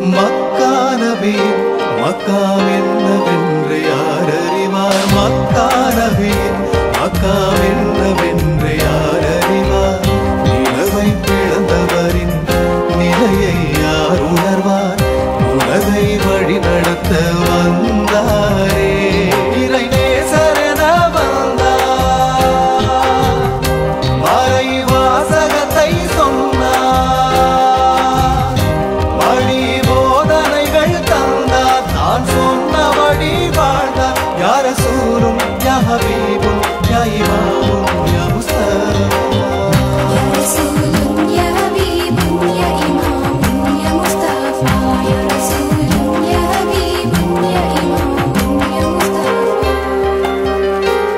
மக்கானவே மக்காவென்னவென்று யார் அறிவார் மக்கானவே மக்காவென்னவென்று யார் அறிவார் நிலவை பிளந்தவரின் நிலையை யார் உணர்வார் உலகை வழி நடத்த வந்தாரே இறை நேசரென வந்தார் மறை வாசகத்தை சொன்னார் வழி போதனைகள் தந்தார் தான் சொன்னபடி வாழ்ந்தார் யார சூரும் யஹபீபும் யஇமாமும் யமுஸ்தபா يا رسول يا حبيب يا إمام يا مصطفى يا رسول يا حبيب يا إمام يا مصطفى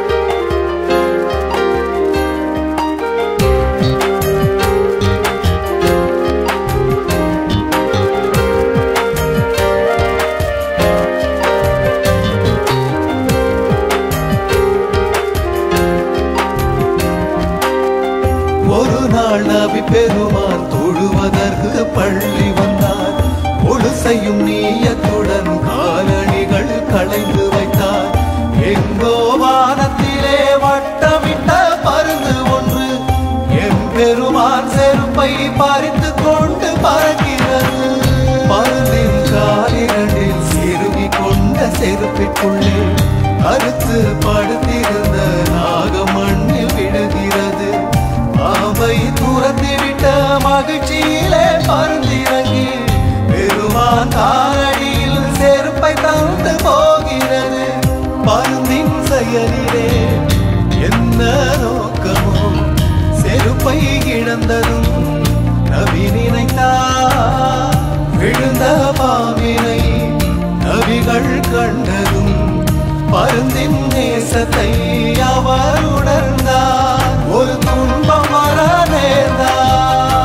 ஒரு நாள் நபி பெருமான் தொழுவதற்கு பள்ளி வந்தார் ஒழு செய்யும் நீயத்துடன் காலணிகள் களைந்து வைத்தார் எங்கோ வானத்திலே வட்டமிட்ட பருந்து ஒன்று எம் பெருமான் செருப்பை பறித்து கொண்டு பறக்கிறது பருந்தின் காலிரண்டில் சிறுகி கொண்ட செருப்பிற்குள்ளே கருத்து படுத்திருந்த நாகமண்ணில் விடுகிறது பாம்பை துரத்திவிட்ட மகிழ்ச்சியிலே பருந்திறங்கி பெருமான் காலடியில் செருப்பை தந்து போகிறது பருந்தின் செயலிலே என்ன நோக்கமோ செருப்பை இழந்ததும் நபி நினைத்தார் விழுந்த பாவினை நபிகள் கண்டதும் பருந்தின் நேசத்தை அவர் உணர்ந்தார் ஒரு துன்பம் வர நேர்ந்தார்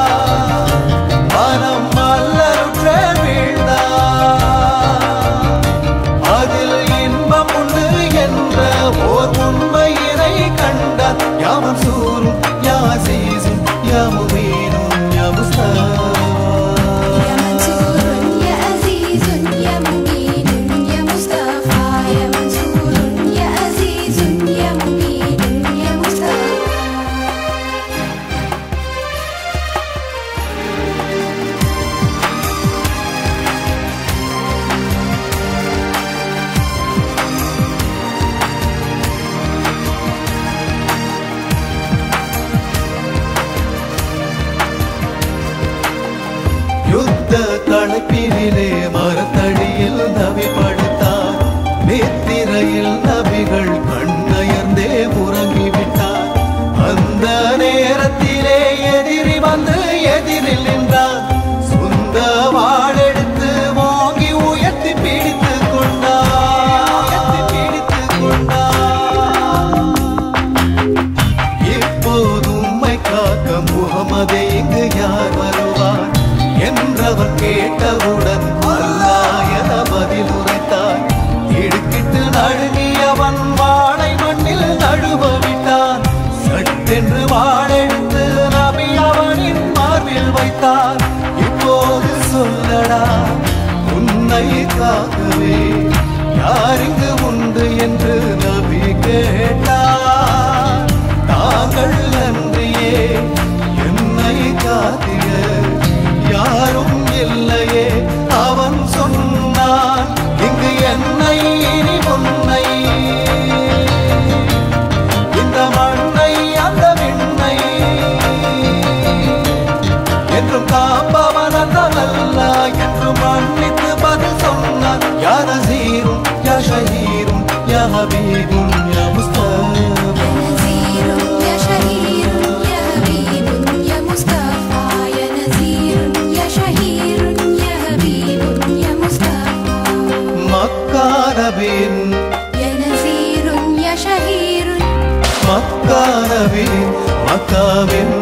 மனம் அல்லலுற்ற வீழ்ந்தார் அதில் இன்பம் உண்டு என்ற ஓர் உண்மையினை கண்டார் யாமம் சூரும் யாசீசும் யாமுமீனும் யாமுஸ்தா يا منصور يا عزيز يا مبين يا مصطفى يا منصور يا عزيز يا مبين يا مصطفى யுத்த களப்பினிலே மரத்தடியில் நபி படுத்தார் நேத்திரையில் நபிகள் கண்ணயர்ந்தே உறங்கிவிட்டார் அந்த நேரத்திலே எதிரி வந்து எதிரில் நின்றார் சொந்த வாழெடுத்து வாங்கி உயர்த்தி பிடித்து கொண்டார் உயர்த்தி பிடித்து கொண்டார் இப்போது உம்மை காக்க முகமதே இங்கு யார் வருவார் என்றவர் கேட்டவுடன் அல்லாஹ் என பதில் உரைத்தார் இடுக்கிட்டு நடுங்கியவன் வாளை மண்ணில் நழுவ விட்டான் சட்டென்று வாழெடுத்து நபி அவனின் மார்பில் வைத்தார் இப்போது சொல்லடா உன்னை காக்கவே யார் இங்கு உண்டு என்று நபி கேட்டார் தாங்கள் நன்றியே என்னை காத்திட யாரும் இல்லையே அவன் சொன்னான் இங்கு என்னை இனி முன்னை இந்த மண்ணை அந்த விண்ணை என்றும் காப்பவன் அல்ல என்று மன்னித்து பதில் சொன்னார் யார் அசீரும் யா ஷஹீரும் யா ஹபீபும் யா முஸ்தபா يا نذير يا شهير يا حبيب يا مصطفى يا نذير يا شهير يا حبيب يا مصطفى மக்கானபின் يا نذير يا شهير மக்கானபின் மக்காவின்